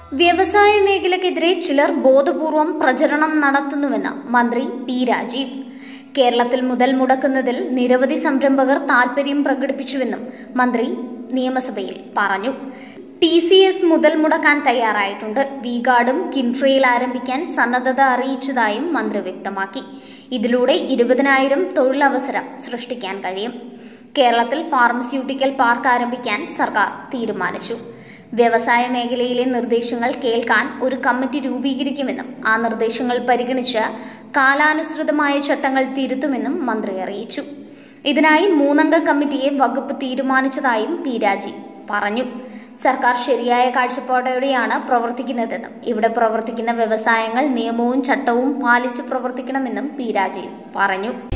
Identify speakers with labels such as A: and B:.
A: വ്യവസായ മേഖലയ്ക്കെതിരെ ചിലർ ബോധപൂർവം പ്രചരണം നടത്തുന്നുവെന്ന് മന്ത്രി പി രാജീവ് കേരളത്തിൽ മുതൽ മുടക്കുന്നതിൽ നിരവധി സംരംഭകർ താൽപര്യം പ്രകടിപ്പിച്ചുവെന്നും മന്ത്രി നിയമസഭയിൽ പറഞ്ഞു ടി സി എസ് മുതൽ മുടക്കാൻ തയ്യാറായിട്ടുണ്ട് വി ഗാർഡും കിൻഫ്രയിൽ ആരംഭിക്കാൻ സന്നദ്ധത അറിയിച്ചതായും മന്ത്രി വ്യക്തമാക്കി ഇതിലൂടെ ഇരുപതിനായിരം തൊഴിലവസരം സൃഷ്ടിക്കാൻ കഴിയും കേരളത്തിൽ ഫാർമസ്യൂട്ടിക്കൽ പാർക്ക് ആരംഭിക്കാൻ സർക്കാർ തീരുമാനിച്ചു വ്യവസായ മേഖലയിലെ നിർദ്ദേശങ്ങൾ കേൾക്കാൻ ഒരു കമ്മിറ്റി രൂപീകരിക്കുമെന്നും ആ നിർദ്ദേശങ്ങൾ പരിഗണിച്ച് കാലാനുസൃതമായ ചട്ടങ്ങൾ തിരുത്തുമെന്നും മന്ത്രി അറിയിച്ചു ഇതിനായി മൂന്നംഗ കമ്മിറ്റിയെ വകുപ്പ് തീരുമാനിച്ചതായും പി രാജി പറഞ്ഞു സർക്കാർ ശരിയായ കാഴ്ചപ്പാടോടെയാണ് പ്രവർത്തിക്കുന്നതെന്നും ഇവിടെ പ്രവർത്തിക്കുന്ന വ്യവസായങ്ങൾ നിയമവും ചട്ടവും പാലിച്ച് പ്രവർത്തിക്കണമെന്നും പി രാജീവ് പറഞ്ഞു